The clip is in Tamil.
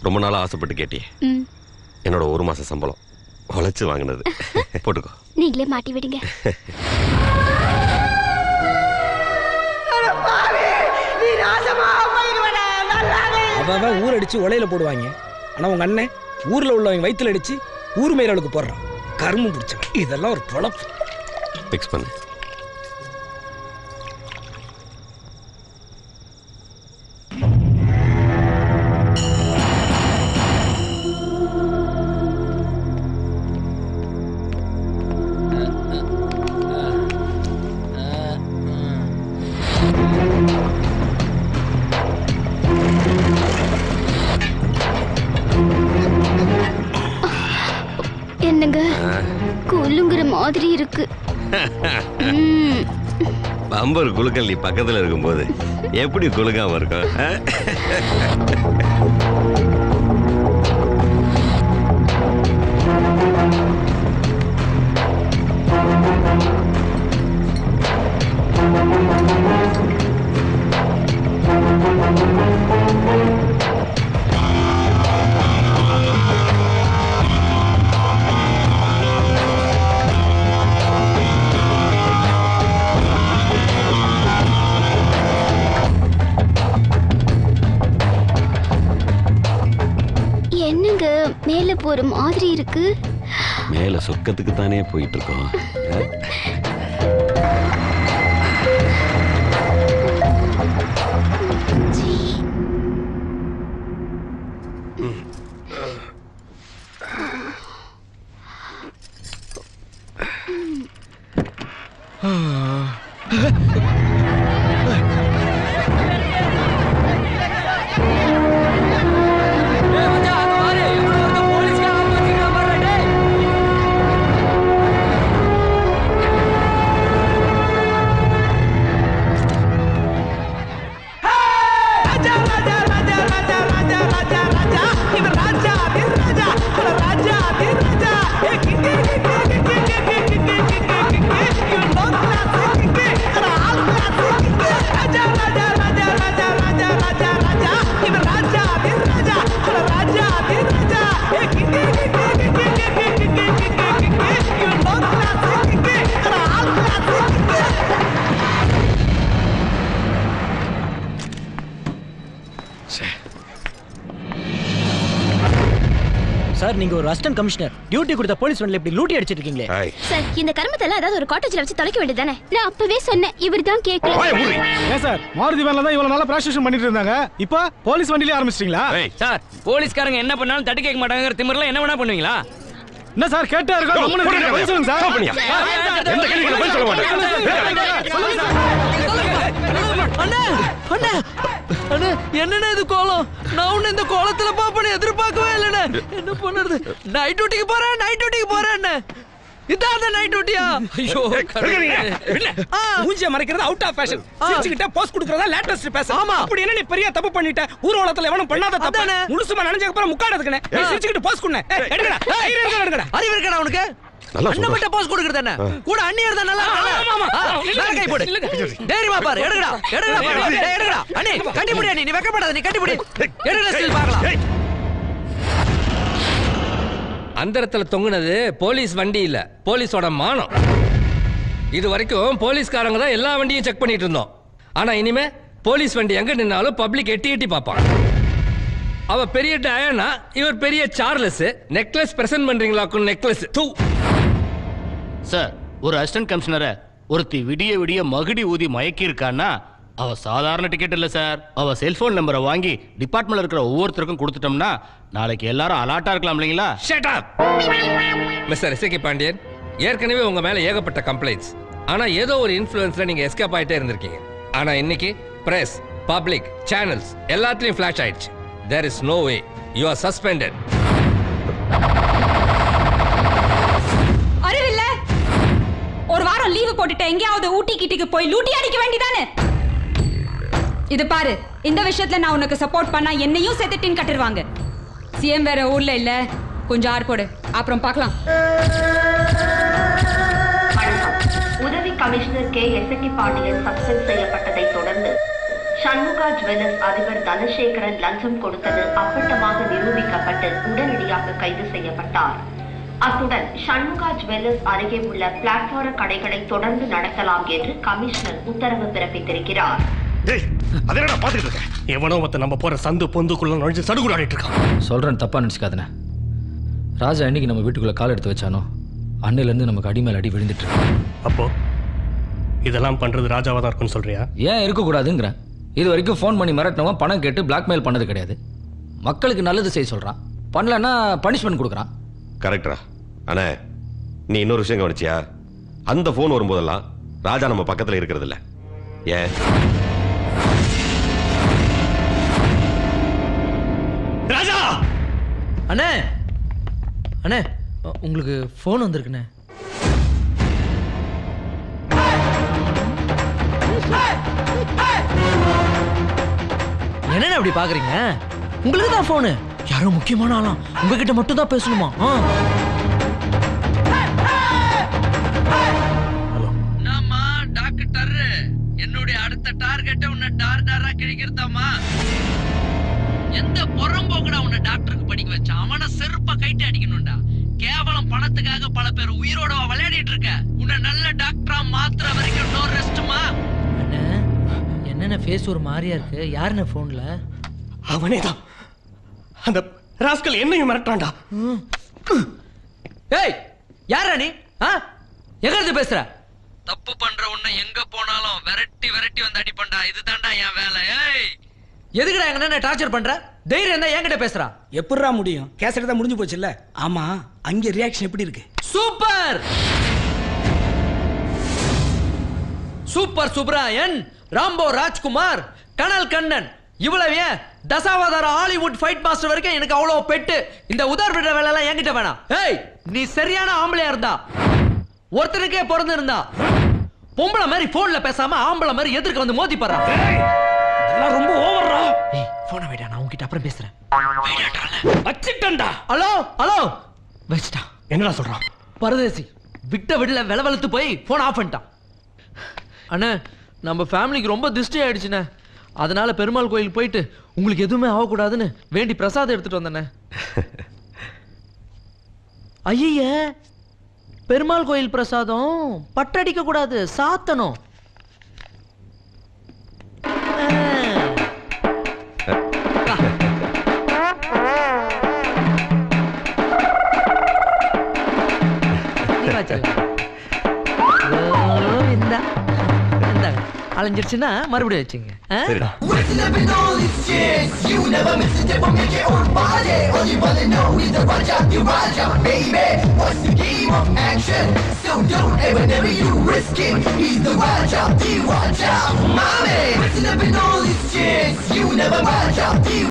ரொம்ப நாளா ஆசைப்பட்டு கேட்டியே ம் என்னோட ஒரு மாச சம்பளம் உழைச்சு வாங்கினது போட்டுக்கோ நீங்களே மாட்டி விடுங்க அவன் அவன் ஊர் அடிச்சு உலையில போடுவாங்க ஆனா உங்க அண்ணன் ஊர்ல உள்ளவங்க வயித்துல அடிச்சு ஊர் மேயர்களுக்கு போடுறான் கரும்பு பிடிச்சவன் இதெல்லாம் ஒரு பொழப்பு ஃபிக்ஸ் பண்ணு என்னங்க கொல்லுங்கிற மாதிரி இருக்கு ம், பம்பர் குலுக்கல் நீ பக்கத்துல இருக்கும்போது எப்படி குலுக்காம இருக்கும் ஆ? என்னங்க மேல போற மாதிரி இருக்கு மேல சொக்கத்துக்கு தானே போயிட்டு இருக்கோம் ஆ? சார் நீங்க ஒரு அசிஸ்டன்ட் கமிஷனர் டியூட்டி கொடுத்த போலீஸ் வண்டில இப்படி லூட்டி அடிச்சிட்டு இருக்கீங்களே ஏய், சார் இந்த கருமத்தெல்லாம் ஏதாவது ஒரு காட்டேஜ்ல வச்சு தொலைக்க வேண்டியதானே நான் அப்பவே சொன்னேன் இவர் தான் கேட்கல வாயை மூடு. ஏன் சார் மாருதி வேன்ல தான் இவ்வளவு நாளா பிராஸ்டியூஷன் பண்ணிட்டு இருந்தாங்க இப்போ போலீஸ் வண்டியிலே ஆரம்பிச்சிட்டீங்களா ஏய், சார் போலீஸ்காரங்க என்ன பண்ணாலும் தட்டி கேட்க மாட்டாங்கிற திமிரில் என்ன வேணா பண்ணுவீங்களா என்ன சார் கேட்டா இருக்கோம் யோ, கம்முனு போடுங்க, இருக்கீங்க. பதில் சொல்லுங்க stop சார் பண்ணியா? எந்த கேள்விக்கு பதில் சொல்ல மாட்டேன் சொல்லுங்க சார் அண்ணா அண்ணா அண்ணா என்னண்ணே இது கோலம் நான் உன்னை இந்த கோலத்துல பாப்பேன்னு எதிர்பார்க்கவே இல்லைண்ணே என்ன பண்ணுறது நைட் டியூட்டிக்கு போறேன் நைட் டியூட்டிக்கு போறேன் அண்ணே இதான் அந்த நைட் டியூட்டியா ஐயோ ஆ, மூஞ்சிய மறைக்கிறது அவுட் ஆஃப் ஃபேஷன் சிரிச்சுக்கிட்ட போஸ்ட் கொடுக்கறதா லேட்டஸ்ட் பேச ஆமா. அப்படி என்ன நீ பெரிய தப்பு பண்ணிட்ட ஊர்வலத்துல எவனும் பண்ணாத தப்பு அதானே. முழுசுமா நனைஞ்சதுக்கு அப்புறம் முக்காடு அதுக்குனே சிரிச்சுக்கிட்டு போஸ்ட் கொடுனே எடுங்கடா கையில இருக்கா எடுங்கடா அறிவு இருக்கடா உனக்கு நல்லா அண்ணன் சொல்றா. மட்டும் போஸ் கொடுக்கறது என்ன கூட அண்ணியர் தான் நல்லா ஆமா, ஆமா. மேல கை போடு தைரியமா பாரு எடுங்கடா எடுங்கடா பாரு. டேய், எடுங்கடா அண்ணி கட்டி முடி அண்ணி நீ வெக்கப்படாத நீ கட்டி முடி எடுங்கடா ஸ்டில் பார்க்கலாம் அந்தரத்துல தொங்குனது போலீஸ் வண்டி இல்ல போலீஸோட மானம் இது வரைக்கும் போலீஸ்காரங்க தான் எல்லா வண்டியும் செக் பண்ணிட்டு இருந்தோம் ஆனா இனிமே போலீஸ் வண்டி எங்க நின்னாலும் பப்ளிக் எட்டி எட்டி பார்ப்பான் அவ பெரிய டயானா இவர் பெரிய சார்லஸ் நெக்லஸ் பிரசன்ட் பண்றீங்களாக்கும் நெக்லஸ் தூ சார் ஒரு அசிஸ்டன்ட் கமிஷனரை ஒருத்தி விடிய விடிய மகுடி ஊதி மயக்கி இருக்கான்னா அவ சாதாரண டிக்கெட் இல்ல சார் அவ செல்போன் நம்பரை வாங்கி டிபார்ட்மெண்ட்ல இருக்கிற ஒவ்வொருத்தருக்கும் கொடுத்துட்டோம்னா நாளைக்கு எல்லாரும் அலாட்டா இருக்கலாம் இல்லைங்களா shut up mister SK Pandian ஏற்கனவே உங்க மேல ஏகப்பட்ட கம்ப்ளைண்ட்ஸ் ஆனா ஏதோ ஒரு இன்ஃப்ளூயன்ஸ்ல நீங்க எஸ்கேப் ஆயிட்டே இருந்திருக்கீங்க ஆனா இன்னைக்கு பிரஸ் பப்ளிக் சேனல்ஸ் எல்லாத்துலயும் ஃபிளாஷ் ஆயிடுச்சு there is no way you are suspended அறிவில்ல ஒரு வாரம் லீவு போட்டுட்டு எங்கேயாவது ஊட்டி கிட்டிக்கு போய் லூட்டி அடிக்க வேண்டியதானே இது பாரு இந்த விஷயத்துல நான் உனக்கு சப்போர்ட் பண்ணா என்னையும் செத்துட்டின்னு கட்டிடுவாங்க சிஎம் வேற ஊர்ல இல்ல கொஞ்சம் ஆறு போடு அப்புறம் பார்க்கலாம் வணக்கம் உதவி commissioner K S Pandian suspend செய்யப்பட்டதை தொடர்ந்து சண்முகா ஜுவல்லர்ஸ் அதிபர் தனசேகரன் லஞ்சம் கொடுத்தது அப்பட்டமாக நிரூபிக்கப்பட்டு உடனடியாக கைது செய்யப்பட்டார் அத்துடன் சண்முகா ஜுவல்லர்ஸ் அருகே உள்ள பிளாட்பார கடைகளை தொடர்ந்து நடத்தலாம் என்று கமிஷனர் உத்தரவு பிறப்பித்திருக்கிறார் டேய் அதென்னடா பாத்துக்கிட்டு இருக்க எவனோ ஒருத்தன் நம்ம போற சந்து பொந்துக்குள்ள நுழைஞ்சு சடுகுடாடிட்டு இருக்கான் சொல்கிறேன் தப்பாக நினச்சிக்காதண்ணே ராஜா என்னைக்கு நம்ம வீட்டுக்குள்ளே கால் எடுத்து வச்சானோ அன்னையிலேருந்து நமக்கு அடி மேல அடி விழுந்துட்டு இருக்கு அப்போ இதெல்லாம் பண்றது ராஜாவா தான் இருக்கும்னு சொல்றியா ஏன் இருக்கக்கூடாதுங்கிறேன் இது வரைக்கும் ஃபோன் பண்ணி மிரட்டினவன் பணம் கேட்டு பிளாக்மெயில் பண்ணது கிடையாது மக்களுக்கு நல்லது செய்ய சொல்கிறான் பண்ணலன்னா பனிஷ்மெண்ட் கொடுக்குறான் கரெக்டா அண்ணே நீ இன்னொரு விஷயம் கவனிச்சியா அந்த ஃபோன் வரும்போதெல்லாம் ராஜா நம்ம பக்கத்துல இருக்கிறது இல்ல ஏன் ராஜா அண்ணே அண்ணே உ- உங்களுக்கு ஃபோன் வந்திருக்குண்ணே என்னண்ணே அப்படி பாக்குறீங்க உங்களுக்கு தான் ஃபோனு யாரோ முக்கியமான ஆளாம் உங்ககிட்ட மட்டும் தான் பேசணுமா ஆ நாமா டாக்டர் என்னுடைய அடுத்த டார்கெட்டை உன்னை டார் டாரா கிழிக்கிறதாமா எந்த புறம்போக்குடா உன்னை டாக்டருக்கு படிக்க வச்சான் அவனை செருப்ப கைட்டு அடிக்கணும்டா கேவலம் பணத்துக்காக பல பேர் உயிரோட விளையாடிட்டு இருக்க உன்னை நல்ல டாக்டரா மாத்துற வரைக்கும் நோ ரெஸ்ட்மா என்னென்ன ஃபேஸ் ஒரு மாதிரியா இருக்கு யாருண்ணே ஃபோன்ல அவனே தான் அந்த ராஸ்கல் என்னையும் மிரட்டான்டா ஏய் யாரா நீ ஆ எங்க இருந்து பேசுற தப்பு பண்ற உன்னை எங்க போனாலும் விரட்டி விரட்டி வந்து அடிப்பண்டா இதுதான்டா என் வேலை ஏய் எதுக்குடா எங்க என்ன டார்ச்சர் பண்ற தைரியம் இருந்தா என்கிட்ட பேசுறா எப்படிடா முடியும் கேசட் தான் முடிஞ்சு போச்சுல்ல ஆமா அங்க ரியாக்ஷன் எப்படி இருக்கு super super Subrayan Rambo Rajkumar Kanal Kannan இவ்வளவு ஏன் தசாவதார ஹாலிவுட் ஃபைட் மாஸ்டர் வரைக்கும் எனக்கு அவ்வளவு பெட்டு இந்த உதார் விடுற வேலை எல்லாம் என்கிட்ட வேணாம் ஏய் நீ சரியான ஆம்பளையா இருந்தா ஒருத்தனுக்கே பிறந்து இருந்தா பொம்பளை மாதிரி போன்ல பேசாம ஆம்பளை மாதிரி எதிர்க்க வந்து மோதி பாரு இதெல்லாம் ரொம்ப ஓவர்ரா ஏய் போன வைடா நான் உன்கிட்ட அப்புறம் பேசுறேன் வச்சிட்டேன்டா ஹலோ ஹலோ வச்சிட்டா என்னடா சொல்றான் பரதேசி விட்ட விடல வில வெளுத்து போய் ஃபோன் ஆஃப் பண்ணிட்டான் அண்ணே நம்ம ஃபேமிலிக்கு ரொம்ப திருஷ்டி ஆயிடுச்சுண்ணே அதனால பெருமாள் கோயிலுக்கு போயிட்டு உங்களுக்கு எதுவுமே ஆகக்கூடாதுன்னு வேண்டி பிரசாதம் எடுத்துட்டு வந்தேண்ணே ஐய பெருமாள் கோயில் பிரசாதம் பட்டடிக்க கூடாது சாத்தணும் இந்தா இந்தாங்க அலைஞ்சிருச்சுன்னா மறுபடியும் வச்சுங்க ஆ? சரிடா You never miss a dip or make it or body. All you wanna know is the Raja, the Raja, baby. What's the game of action? So don't ever, never you risk it. He's the Raja, the Raja, mommy. Listen up in all these chicks. You never Raja, the